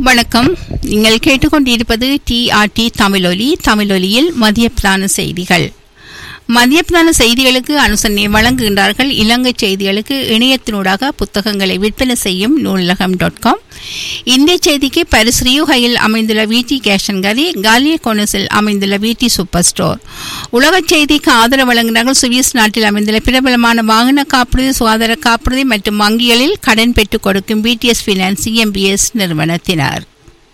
வணக்கம் நீங்கள் கேட்டுக்கொண்டிருப்பது டிஆர்டி தமிழொலி தமிழொலியில் மதிய பிரதான செய்திகள் மதிய பிரதான செய்திகளுக்கு அனுசரணை வழங்குகின்றார்கள் இலங்கை செய்திகளுக்கு இணையத்தினூடாக புத்தகங்களை விற்பனை செய்யும் நூலகம் டாட் காம் இந்திய செய்திக்கு பரிசுரியுகையில் அமைந்துள்ள விடி கேஷன் கதி காலிய கோனஸில் அமைந்துள்ள விடி சூப்பர் ஸ்டோர் உலக செய்திக்கு ஆதரவு வழங்குகிறார்கள் சுவிஸ் நாட்டில் அமைந்துள்ள பிரபலமான வாகன காப்புறுதி சுகாதார காப்புறுதி மற்றும் வங்கிகளில் கடன் பெற்றுக் கொடுக்கும் பிடிஎஸ் பினான்ஸ் எம்பிஎஸ் நிறுவனத்தினர்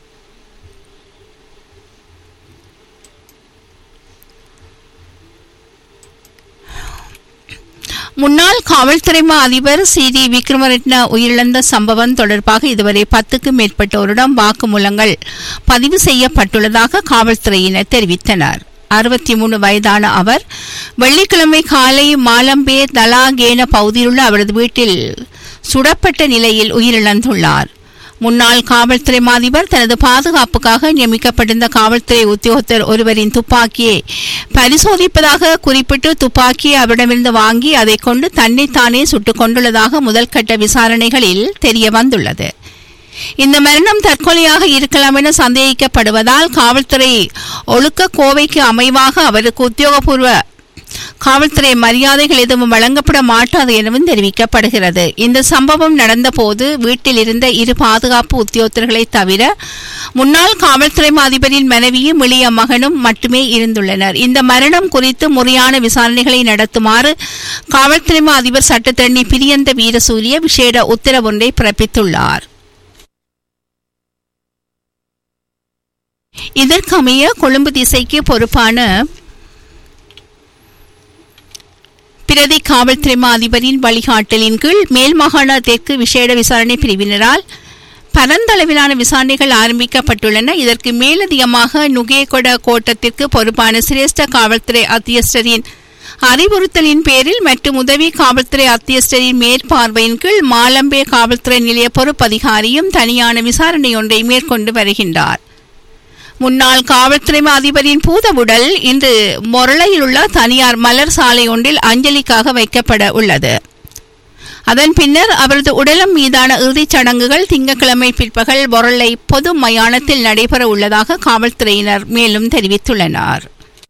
முன்னாள் காவல்துறை மா அதிபர் சி டி விக்ரமரட்ன உயிரிழந்த சம்பவம் தொடர்பாக இதுவரை பத்துக்கும் மேற்பட்டோரிடம் வாக்குமூலங்கள் பதிவு செய்யப்பட்டுள்ளதாக காவல்துறையினர் தெரிவித்தனர் அறுபத்தி மூணு வயதான அவர் வெள்ளிக்கிழமை காலை மாலம்பே தலாகேன பகுதியிலுள்ள அவரது வீட்டில் சுடப்பட்ட நிலையில் உயிரிழந்துள்ளார் முன்னாள் காவல்துறை மாதிபர் தனது பாதுகாப்புக்காக நியமிக்கப்பட்டிருந்த காவல்துறை உத்தியோகத்தர் ஒருவரின் துப்பாக்கியை பரிசோதிப்பதாக குறிப்பிட்டு துப்பாக்கியை அவரிடமிருந்து வாங்கி அதை கொண்டு தன்னைத்தானே சுட்டுக் கொண்டுள்ளதாக முதல் கட்ட விசாரணைகளில் தெரிய வந்துள்ளது இந்த மரணம் தற்கொலையாக இருக்கலாம் என சந்தேகிக்கப்படுவதால் காவல்துறை ஒழுக்க கோவைக்கு அமைவாக அவருக்கு உத்தியோகபூர்வ காவல்துறை மரியாதைகள் எதுவும் வழங்கப்பட மாட்டாது எனவும் தெரிவிக்கப்படுகிறது இந்த சம்பவம் நடந்தபோது வீட்டில் இருந்த இரு பாதுகாப்பு உத்தியோகத்தர்களை தவிர முன்னாள் காவல்துறை அதிபரின் மனைவியும் இளைய மகனும் மட்டுமே இருந்துள்ளனர் இந்த மரணம் குறித்து முறையான விசாரணைகளை நடத்துமாறு காவல்துறை அதிபர் சட்டத்தரணி பிரியந்த வீரசூரிய விசேட உத்தரவொன்றை பிறப்பித்துள்ளார் இதற்கமைய கொழும்பு திசைக்கு பொறுப்பான பிரதி காவல்துறை அதிபரின் வழிகாட்டலின் கீழ் மேல் மாகாண தெற்கு விசேட விசாரணை பிரிவினரால் பரந்தளவிலான விசாரணைகள் ஆரம்பிக்கப்பட்டுள்ளன இதற்கு மேலதிகமாக நுகேகொட கோட்டத்திற்கு பொறுப்பான சிரேஷ்ட காவல்துறை அத்தியஸ்டரின் அறிவுறுத்தலின் பேரில் மற்றும் உதவி காவல்துறை அத்தியஸ்டரின் மேற்பார்வையின் கீழ் மாலம்பே காவல்துறை நிலைய பொறுப்பதிகாரியும் தனியான விசாரணை ஒன்றை மேற்கொண்டு வருகின்றார் முன்னாள் காவல்துறை அதிபரின் பூதவுடல் இன்று மொரளையில் உள்ள தனியார் மலர் சாலை ஒன்றில் அஞ்சலிக்காக வைக்கப்பட உள்ளது அதன் பின்னர் அவரது உடலம் மீதான இறுதிச் சடங்குகள் திங்கட்கிழமை பிற்பகல் மொரளை பொது மயானத்தில் நடைபெற உள்ளதாக காவல்துறையினர் மேலும் தெரிவித்துள்ளனர்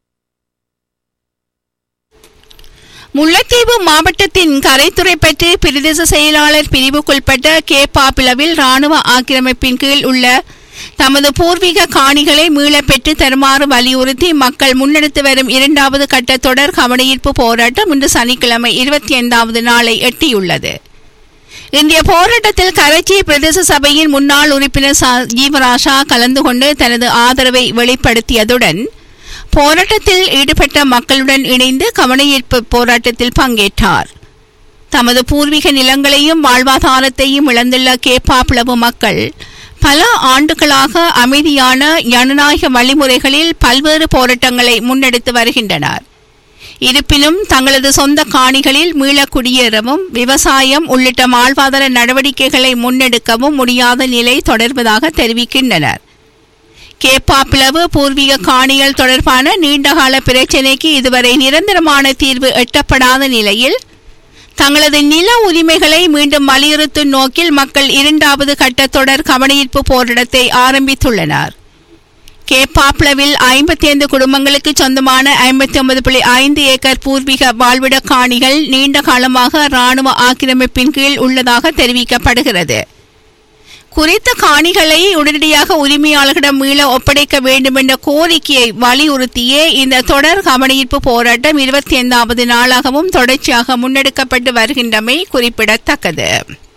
முல்லைத்தீவு மாவட்டத்தின் கரைத்துறை பற்றி பிரதேச செயலாளர் பிரிவுக்குட்பட்ட கே பாப்பிளவில் ராணுவ ஆக்கிரமிப்பின் கீழ் உள்ள தமது பூர்வீக காணிகளை மீளப் பெற்று தருமாறு வலியுறுத்தி மக்கள் முன்னெடுத்து வரும் இரண்டாவது கட்ட தொடர் கவனஈர்ப்பு போராட்டம் இன்று சனிக்கிழமை இருபத்தி ஐந்தாவது நாளை எட்டியுள்ளது இன்றைய போராட்டத்தில் கரைச்சி பிரதேச சபையின் முன்னாள் உறுப்பினர் ஜீவராஷா கலந்து கொண்டு தனது ஆதரவை வெளிப்படுத்தியதுடன் போராட்டத்தில் ஈடுபட்ட மக்களுடன் இணைந்து கவனஈர்ப்பு போராட்டத்தில் பங்கேற்றார் தமது பூர்வீக நிலங்களையும் வாழ்வாதாரத்தையும் இழந்துள்ள கேப்பாப்பிளவு மக்கள் பல ஆண்டுகளாக அமைதியான ஜனநாயக வழிமுறைகளில் பல்வேறு போராட்டங்களை முன்னெடுத்து வருகின்றனர் இருப்பினும் தங்களது சொந்த காணிகளில் மீள குடியேறவும் விவசாயம் உள்ளிட்ட வாழ்வாதார நடவடிக்கைகளை முன்னெடுக்கவும் முடியாத நிலை தொடர்வதாக தெரிவிக்கின்றனர் கேப்பாப்பிளவு பூர்வீக காணிகள் தொடர்பான நீண்டகால பிரச்சினைக்கு இதுவரை நிரந்தரமான தீர்வு எட்டப்படாத நிலையில் தங்களது நில உரிமைகளை மீண்டும் வலியுறுத்தும் நோக்கில் மக்கள் இரண்டாவது கட்ட தொடர் கவனஈர்ப்பு போராட்டத்தை ஆரம்பித்துள்ளனர் கேப்பாப்ளவில் ஐம்பத்தி ஐந்து குடும்பங்களுக்கு சொந்தமான ஐம்பத்தி ஒன்பது புள்ளி ஐந்து ஏக்கர் பூர்வீக வாழ்விட காணிகள் நீண்ட காலமாக ராணுவ ஆக்கிரமிப்பின் கீழ் உள்ளதாக தெரிவிக்கப்படுகிறது குறித்த காணிகளை உடனடியாக உரிமையாளர்களிடம் மீள ஒப்படைக்க வேண்டும் என்ற கோரிக்கையை வலியுறுத்தியே இந்த தொடர் கவனஈர்ப்பு போராட்டம் இருபத்தி ஐந்தாவது நாளாகவும் தொடர்ச்சியாக முன்னெடுக்கப்பட்டு வருகின்றமை குறிப்பிடத்தக்கது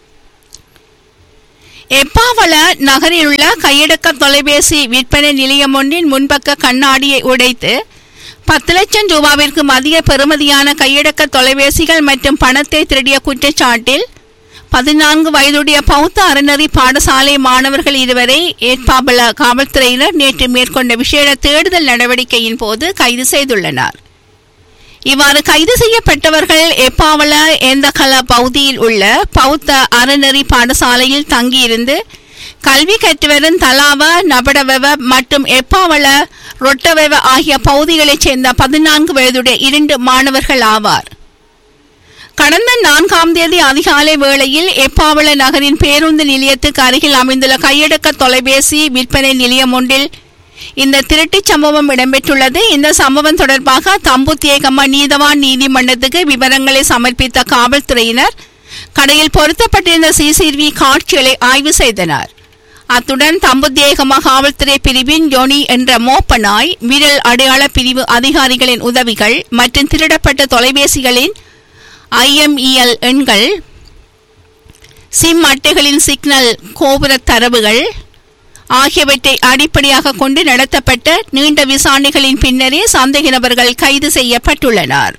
எப்பாவள நகரில் உள்ள கையடக்க தொலைபேசி விற்பனை நிலையம் ஒன்றின் முன்பக்க கண்ணாடியை உடைத்து பத்து லட்சம் ரூபாவிற்கு மதிய பெறுமதியான கையடக்க தொலைபேசிகள் மற்றும் பணத்தை திருடிய குற்றச்சாட்டில் பதினான்கு வயதுடைய பௌத்த அறநெறி பாடசாலை மாணவர்கள் இருவரை ஏற்பாபல காவல்துறையினர் நேற்று மேற்கொண்ட விசேட தேடுதல் நடவடிக்கையின் போது கைது செய்துள்ளனர் இவ்வாறு கைது செய்யப்பட்டவர்கள் எப்பாவல எந்தகல பகுதியில் உள்ள பௌத்த அறநெறி பாடசாலையில் தங்கியிருந்து கல்வி கற்றுவரும் தலாவ நபடவெவ மற்றும் எப்பாவள ரொட்டவெவ ஆகிய பகுதிகளைச் சேர்ந்த பதினான்கு வயதுடைய இரண்டு மாணவர்கள் ஆவார் கடந்த நான்காம் தேதி அதிகாலை வேளையில் எப்பாவள நகரின் பேருந்து நிலையத்துக்கு அருகில் அமைந்துள்ள கையடக்க தொலைபேசி விற்பனை நிலையம் ஒன்றில் இந்த திருட்டுச் சம்பவம் இடம்பெற்றுள்ளது இந்த சம்பவம் தொடர்பாக தம்புத்தேகம்ம நீதவான் நீதிமன்றத்துக்கு விவரங்களை சமர்ப்பித்த காவல்துறையினர் கடையில் பொருத்தப்பட்டிருந்த சிசிடிவி காட்சிகளை ஆய்வு செய்தனர் அத்துடன் தம்புத்தேகம காவல்துறை பிரிவின் ஜொனி என்ற மோப்பனாய் விரல் அடையாள பிரிவு அதிகாரிகளின் உதவிகள் மற்றும் திருடப்பட்ட தொலைபேசிகளின் ஐஎம்இஎல் எண்கள் சிம் அட்டைகளின் சிக்னல் கோபுர தரவுகள் ஆகியவற்றை அடிப்படையாக கொண்டு நடத்தப்பட்ட நீண்ட விசாரணைகளின் பின்னரே சந்தேக நபர்கள் கைது செய்யப்பட்டுள்ளனர்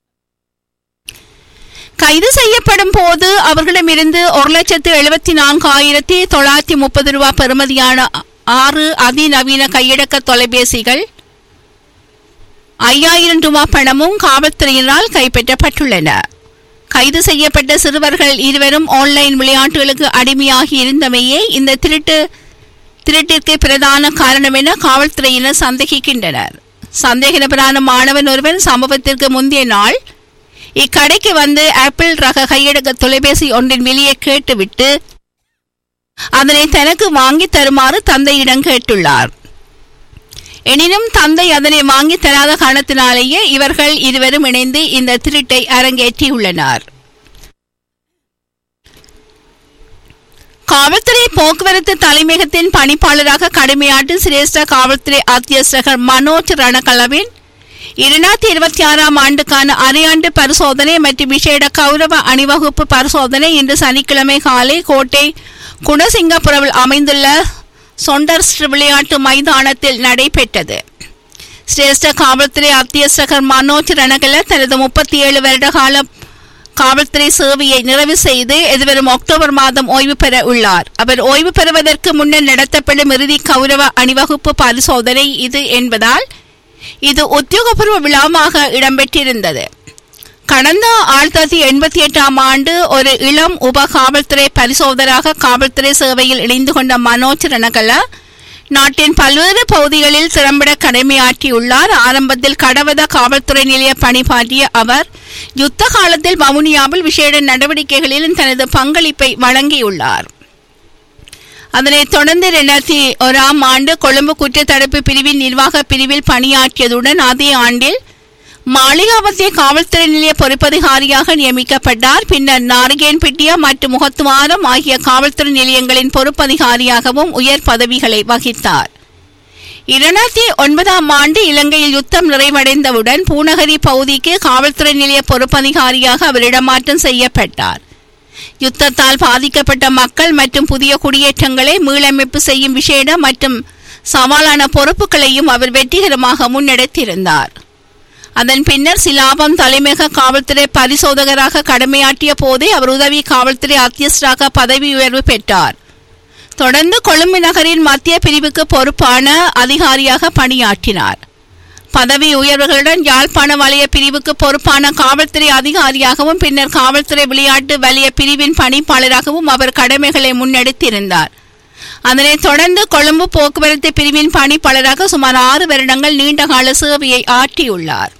கைது செய்யப்படும் போது அவர்களிடமிருந்து ஒரு லட்சத்து எழுபத்தி நான்காயிரத்தி தொள்ளாயிரத்தி முப்பது ரூபாய் பெறுமதியான ஆறு அதிநவீன கையடக்க தொலைபேசிகள் ஐயாயிரம் ரூபாய் பணமும் காவல்துறையினரால் கைப்பற்றப்பட்டுள்ளன கைது செய்யப்பட்ட சிறுவர்கள் இருவரும் ஆன்லைன் விளையாட்டுகளுக்கு அடிமையாகி இருந்தமையே இந்த திருட்டு திருட்டிற்கு பிரதான காரணம் என காவல்துறையினர் சந்தேகிக்கின்றனர் சந்தேக நபரான மாணவன் ஒருவன் சம்பவத்திற்கு முந்தைய நாள் இக்கடைக்கு வந்து ஆப்பிள் ரக கையடக்க தொலைபேசி ஒன்றின் வெளியே கேட்டுவிட்டு அதனை தனக்கு வாங்கி தருமாறு தந்தையிடம் கேட்டுள்ளார் எனினும் தந்தை அதனை வாங்கி தராத காரணத்தினாலேயே இவர்கள் இருவரும் இணைந்து இந்த திருட்டை அரங்கேற்றியுள்ளனர் காவல்துறை போக்குவரத்து தலைமையகத்தின் பணிப்பாளராக கடமையாற்றி சிரேஷ்ட காவல்துறை அத்தியட்சகர் மனோஜ் ரணகலவின் இரண்டாயிரத்தி இருபத்தி ஆறாம் ஆண்டுக்கான அரையாண்டு பரிசோதனை மற்றும் விசேட கௌரவ அணிவகுப்பு பரிசோதனை இன்று சனிக்கிழமை காலை கோட்டை குணசிங்கபுரவில் அமைந்துள்ள சொண்டர்ஸ் விளையாட்டு மைதானத்தில் நடைபெற்றது சிரேஷ்ட காவல்துறை அத்தியட்சகர் மனோஜ் ரணகல தனது முப்பத்தி ஏழு வருட கால காவல்துறை சேவையை நிறைவு செய்து எதிர்வரும் அக்டோபர் மாதம் ஓய்வு பெற உள்ளார் அவர் ஓய்வு பெறுவதற்கு முன்னர் நடத்தப்படும் இறுதி கௌரவ அணிவகுப்பு பரிசோதனை இது என்பதால் இது உத்தியோகபூர்வ விழாவாக இடம்பெற்றிருந்தது கடந்த ஆயிரத்தி தொள்ளாயிரத்தி எண்பத்தி எட்டாம் ஆண்டு ஒரு இளம் உப காவல்துறை பரிசோதராக காவல்துறை சேவையில் இணைந்து கொண்ட மனோஜ் ரணகல நாட்டின் பல்வேறு பகுதிகளில் திறம்பட கடமையாற்றியுள்ளார் ஆரம்பத்தில் கடவத காவல்துறை நிலைய பணிபாற்றிய அவர் யுத்த காலத்தில் வவுனியாவில் விசேட நடவடிக்கைகளிலும் தனது பங்களிப்பை வழங்கியுள்ளார் அதனைத் தொடர்ந்து இரண்டாயிரத்தி ஓராம் ஆண்டு கொழும்பு குற்றத்தடுப்பு பிரிவின் நிர்வாக பிரிவில் பணியாற்றியதுடன் அதே ஆண்டில் மாளிகாவத்திய காவல்துறை நிலைய பொறுப்பதிகாரியாக நியமிக்கப்பட்டார் பின்னர் நாரகேன்பட்டியா மற்றும் முகத்துவாரம் ஆகிய காவல்துறை நிலையங்களின் பொறுப்பதிகாரியாகவும் உயர் பதவிகளை வகித்தார் இரண்டாயிரத்தி ஒன்பதாம் ஆண்டு இலங்கையில் யுத்தம் நிறைவடைந்தவுடன் பூநகரி பகுதிக்கு காவல்துறை நிலைய பொறுப்பதிகாரியாக அவர் இடமாற்றம் செய்யப்பட்டார் யுத்தத்தால் பாதிக்கப்பட்ட மக்கள் மற்றும் புதிய குடியேற்றங்களை மீளமைப்பு செய்யும் விசேட மற்றும் சவாலான பொறுப்புகளையும் அவர் வெற்றிகரமாக முன்னெடுத்திருந்தார் அதன் பின்னர் சிலாபம் தலைமையக காவல்துறை பரிசோதகராக கடமையாற்றிய போதே அவர் உதவி காவல்துறை அத்தியஸ்டராக பதவி உயர்வு பெற்றார் தொடர்ந்து கொழும்பு நகரின் மத்திய பிரிவுக்கு பொறுப்பான அதிகாரியாக பணியாற்றினார் பதவி உயர்வுகளுடன் யாழ்ப்பாண வலய பிரிவுக்கு பொறுப்பான காவல்துறை அதிகாரியாகவும் பின்னர் காவல்துறை விளையாட்டு வலய பிரிவின் பணிப்பாளராகவும் அவர் கடமைகளை முன்னெடுத்திருந்தார் அதனைத் தொடர்ந்து கொழும்பு போக்குவரத்து பிரிவின் பணிப்பாளராக சுமார் ஆறு வருடங்கள் நீண்டகால சேவையை ஆற்றியுள்ளார்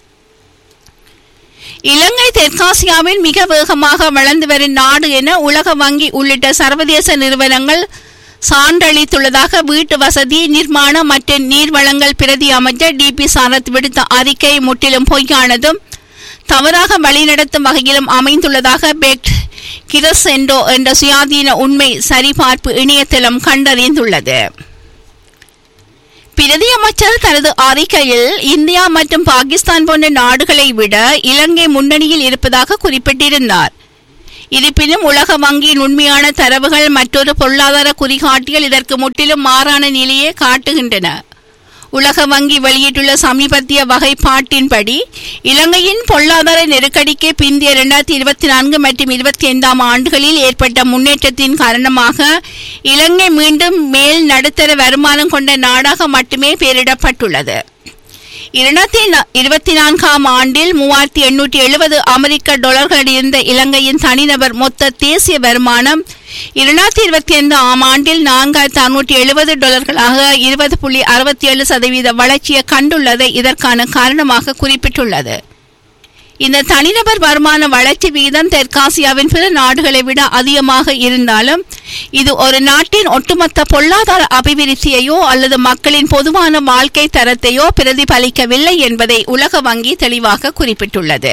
இலங்கை தெற்காசியாவில் மிக வேகமாக வளர்ந்து வரும் நாடு என உலக வங்கி உள்ளிட்ட சர்வதேச நிறுவனங்கள் சான்றளித்துள்ளதாக வீட்டு வசதி நிர்மாண மற்றும் நீர்வளங்கள் பிரதி அமைச்சர் டி பி சாரத் விடுத்த அறிக்கை முற்றிலும் பொய்யானதும் தவறாக வழிநடத்தும் வகையிலும் அமைந்துள்ளதாக பெக்ட் கிரசென்டோ என்ற சுயாதீன உண்மை சரிபார்ப்பு இணையதளம் கண்டறிந்துள்ளது பிரதி அமைச்சர் தனது அறிக்கையில் இந்தியா மற்றும் பாகிஸ்தான் போன்ற நாடுகளை விட இலங்கை முன்னணியில் இருப்பதாக குறிப்பிட்டிருந்தார் இருப்பினும் உலக வங்கியின் உண்மையான தரவுகள் மற்றொரு பொருளாதார குறிகாட்டிகள் இதற்கு முற்றிலும் மாறான நிலையை காட்டுகின்றன உலக வங்கி வெளியிட்டுள்ள சமீபத்திய வகைப்பாட்டின்படி இலங்கையின் பொருளாதார நெருக்கடிக்கு பிந்தைய இரண்டாயிரத்தி இருபத்தி நான்கு மற்றும் இருபத்தி ஐந்தாம் ஆண்டுகளில் ஏற்பட்ட முன்னேற்றத்தின் காரணமாக இலங்கை மீண்டும் மேல் நடுத்தர வருமானம் கொண்ட நாடாக மட்டுமே பெயரிடப்பட்டுள்ளது இரண்டாயிரத்தி இருபத்தி நான்காம் ஆண்டில் மூவாயிரத்தி எண்ணூற்றி எழுபது அமெரிக்க டாலர்கள் இருந்த இலங்கையின் தனிநபர் மொத்த தேசிய வருமானம் இரண்டாயிரத்தி இருபத்தி ஐந்து ஆம் ஆண்டில் நான்காயிரத்தி அறுநூற்றி எழுபது டாலர்களாக இருபது புள்ளி அறுபத்தி ஏழு சதவீத வளர்ச்சியை கண்டுள்ளதை இதற்கான காரணமாக குறிப்பிட்டுள்ளது இந்த தனிநபர் வருமான வளர்ச்சி விகிதம் தெற்காசியாவின் பிற நாடுகளை விட அதிகமாக இருந்தாலும் இது ஒரு நாட்டின் ஒட்டுமொத்த பொருளாதார அபிவிருத்தியையோ அல்லது மக்களின் பொதுவான வாழ்க்கை தரத்தையோ பிரதிபலிக்கவில்லை என்பதை உலக வங்கி தெளிவாக குறிப்பிட்டுள்ளது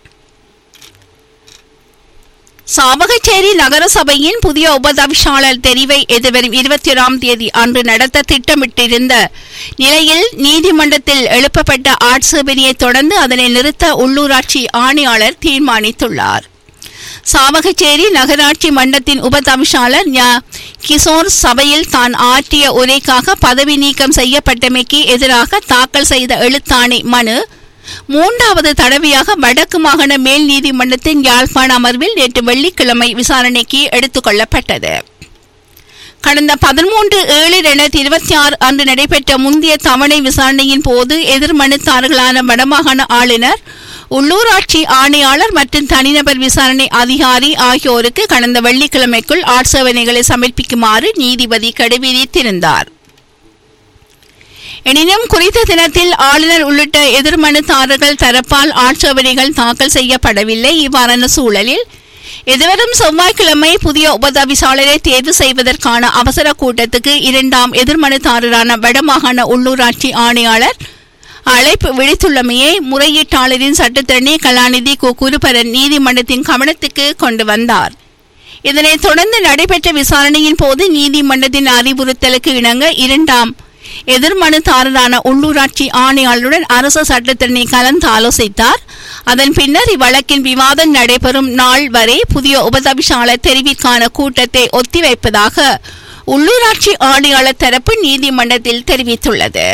சாவகச்சேரி நகரசபையின் புதிய உபதவிசாளர் தெரிவை எதிர்வரும் இருபத்தி ஓராம் தேதி அன்று நடத்த திட்டமிட்டிருந்த நிலையில் நீதிமன்றத்தில் எழுப்பப்பட்ட ஆட்சேபனையை தொடர்ந்து அதனை நிறுத்த உள்ளூராட்சி ஆணையாளர் தீர்மானித்துள்ளார் சாவகச்சேரி நகராட்சி மன்றத்தின் உபதவிசாளர் ஞ கிஷோர் சபையில் தான் ஆற்றிய உரைக்காக பதவி நீக்கம் செய்யப்பட்டமைக்கு எதிராக தாக்கல் செய்த எழுத்தாணை மனு மூன்றாவது தடவையாக வடக்கு மாகாண மேல் நீதிமன்றத்தின் யாழ்ப்பாண அமர்வில் நேற்று வெள்ளிக்கிழமை விசாரணைக்கு எடுத்துக் கொள்ளப்பட்டது கடந்த பதிமூன்று ஏழு இரண்டாயிரத்தி இருபத்தி ஆறு அன்று நடைபெற்ற முந்தைய தவணை விசாரணையின் போது எதிர்மனுத்தாரர்களான வடமாகாண ஆளுநர் உள்ளூராட்சி ஆணையாளர் மற்றும் தனிநபர் விசாரணை அதிகாரி ஆகியோருக்கு கடந்த வெள்ளிக்கிழமைக்குள் ஆட்சேபனைகளை சமர்ப்பிக்குமாறு நீதிபதி கடுவிதித்திருந்தார் எனினும் குறித்த தினத்தில் ஆளுநர் உள்ளிட்ட எதிர்மனுதாரர்கள் தரப்பால் ஆட்சேபனைகள் தாக்கல் செய்யப்படவில்லை இவ்வாறான சூழலில் எதிர்வரும் செவ்வாய்க்கிழமை புதிய உபதவிசாளரை தேர்வு செய்வதற்கான அவசர கூட்டத்துக்கு இரண்டாம் எதிர்மனுதாரரான வடமாகாண உள்ளூராட்சி ஆணையாளர் அழைப்பு விடுத்துள்ளமையை முறையீட்டாளரின் சட்டத்தரணி கலாநிதி கு குருபரன் நீதிமன்றத்தின் கவனத்துக்கு கொண்டு வந்தார் இதனைத் தொடர்ந்து நடைபெற்ற விசாரணையின் போது நீதிமன்றத்தின் அறிவுறுத்தலுக்கு இணங்க இரண்டாம் எதிர்மனுதாரரான உள்ளூராட்சி ஆணையாளருடன் அரசு சட்டத்திறனை கலந்து ஆலோசித்தார் அதன் பின்னர் இவ்வழக்கின் விவாதம் நடைபெறும் நாள் வரை புதிய உபதவிசாளர் தெரிவிற்கான கூட்டத்தை ஒத்திவைப்பதாக உள்ளூராட்சி ஆணையாளர் தரப்பு நீதிமன்றத்தில் தெரிவித்துள்ளது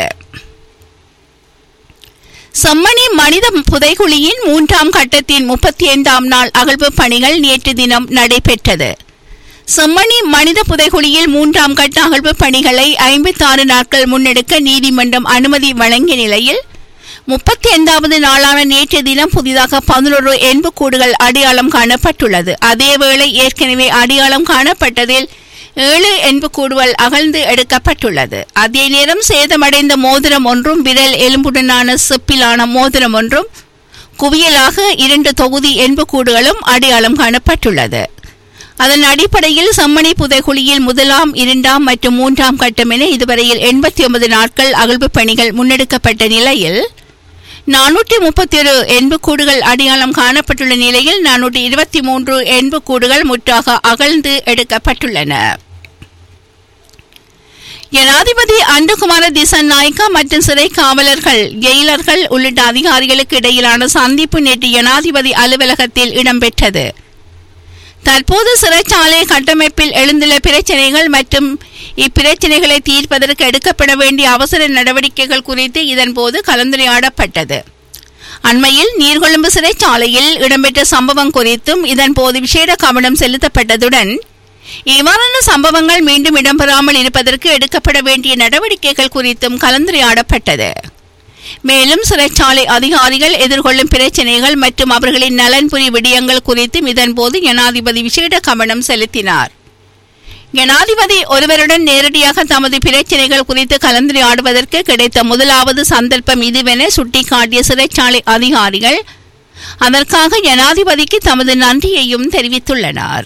செம்மணி மனித புதைகுழியின் மூன்றாம் கட்டத்தின் முப்பத்தி ஐந்தாம் நாள் அகழ்வு பணிகள் நேற்று தினம் நடைபெற்றது செம்மணி மனித புதைகுழியில் மூன்றாம் கட்ட அகழ்வு பணிகளை ஐம்பத்தி ஆறு நாட்கள் முன்னெடுக்க நீதிமன்றம் அனுமதி வழங்கிய நிலையில் முப்பத்தி ஐந்தாவது நாளான நேற்றைய தினம் புதிதாக பதினோரு எண்புக்கூடுகள் அடையாளம் காணப்பட்டுள்ளது அதேவேளை ஏற்கனவே அடையாளம் காணப்பட்டதில் ஏழு எண்புக்கூடுகள் அகழ்ந்து எடுக்கப்பட்டுள்ளது அதே நேரம் சேதமடைந்த மோதிரம் ஒன்றும் விரல் எலும்புடனான செப்பிலான மோதிரம் ஒன்றும் குவியலாக இரண்டு தொகுதி எண்புக்கூடுகளும் அடையாளம் காணப்பட்டுள்ளது அதன் அடிப்படையில் செம்மணி புதைகுழியில் முதலாம் இரண்டாம் மற்றும் மூன்றாம் கட்டம் என இதுவரையில் எண்பத்தி ஒன்பது நாட்கள் அகழ்வு பணிகள் முன்னெடுக்கப்பட்ட நிலையில் நானூற்றி முப்பத்தி ஒரு எண்புக்கூடுகள் அடையாளம் காணப்பட்டுள்ள நிலையில் நானூற்றி இருபத்தி மூன்று எண்புக்கூடுகள் முற்றாக அகழ்ந்து எடுக்கப்பட்டுள்ளன ஜனாதிபதி அன்புகுமார திசநாயக்கா மற்றும் சிறை காவலர்கள் ஜெயிலர்கள் உள்ளிட்ட அதிகாரிகளுக்கு இடையிலான சந்திப்பு நேற்று ஜனாதிபதி அலுவலகத்தில் இடம்பெற்றது தற்போது சிறைச்சாலை கட்டமைப்பில் எழுந்துள்ள பிரச்சனைகள் மற்றும் இப்பிரச்சனைகளை தீர்ப்பதற்கு எடுக்கப்பட வேண்டிய அவசர நடவடிக்கைகள் குறித்து இதன்போது கலந்துரையாடப்பட்டது அண்மையில் நீர்கொழும்பு சிறைச்சாலையில் இடம்பெற்ற சம்பவம் குறித்தும் இதன்போது விசேட கவனம் செலுத்தப்பட்டதுடன் இவ்வாறான சம்பவங்கள் மீண்டும் இடம்பெறாமல் இருப்பதற்கு எடுக்கப்பட வேண்டிய நடவடிக்கைகள் குறித்தும் கலந்துரையாடப்பட்டது மேலும் சிறைச்சாலை அதிகாரிகள் எதிர்கொள்ளும் பிரச்சனைகள் மற்றும் அவர்களின் நலன்புரி விடயங்கள் குறித்தும் இதன்போது ஜனாதிபதி விசேட கவனம் செலுத்தினார் ஜனாதிபதி ஒருவருடன் நேரடியாக தமது பிரச்சனைகள் குறித்து கலந்துரையாடுவதற்கு கிடைத்த முதலாவது சந்தர்ப்பம் இதுவென சுட்டிக்காட்டிய சிறைச்சாலை அதிகாரிகள் அதற்காக ஜனாதிபதிக்கு தமது நன்றியையும் தெரிவித்துள்ளனர்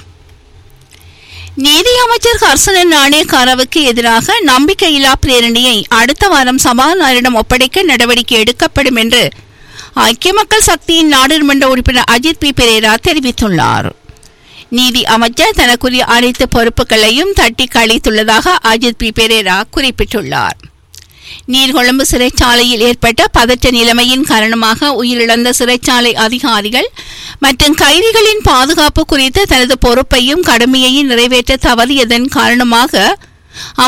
நீதி அமைச்சர் ஹர்சனன் நாணயக்காரவுக்கு எதிராக நம்பிக்கையில்லா பிரேரணையை அடுத்த வாரம் சபாநாயகரிடம் ஒப்படைக்க நடவடிக்கை எடுக்கப்படும் என்று ஐக்கிய மக்கள் சக்தியின் நாடாளுமன்ற உறுப்பினர் அஜித் பி பெரேரா தெரிவித்துள்ளார் நீதி அமைச்சர் தனக்குரிய அனைத்து பொறுப்புகளையும் தட்டி கழித்துள்ளதாக அஜித் பி பெரேரா குறிப்பிட்டுள்ளார் நீர்கொழும்பு சிறைச்சாலையில் ஏற்பட்ட பதற்ற நிலைமையின் காரணமாக உயிரிழந்த சிறைச்சாலை அதிகாரிகள் மற்றும் கைதிகளின் பாதுகாப்பு குறித்து தனது பொறுப்பையும் கடமையையும் நிறைவேற்ற தவறியதன் காரணமாக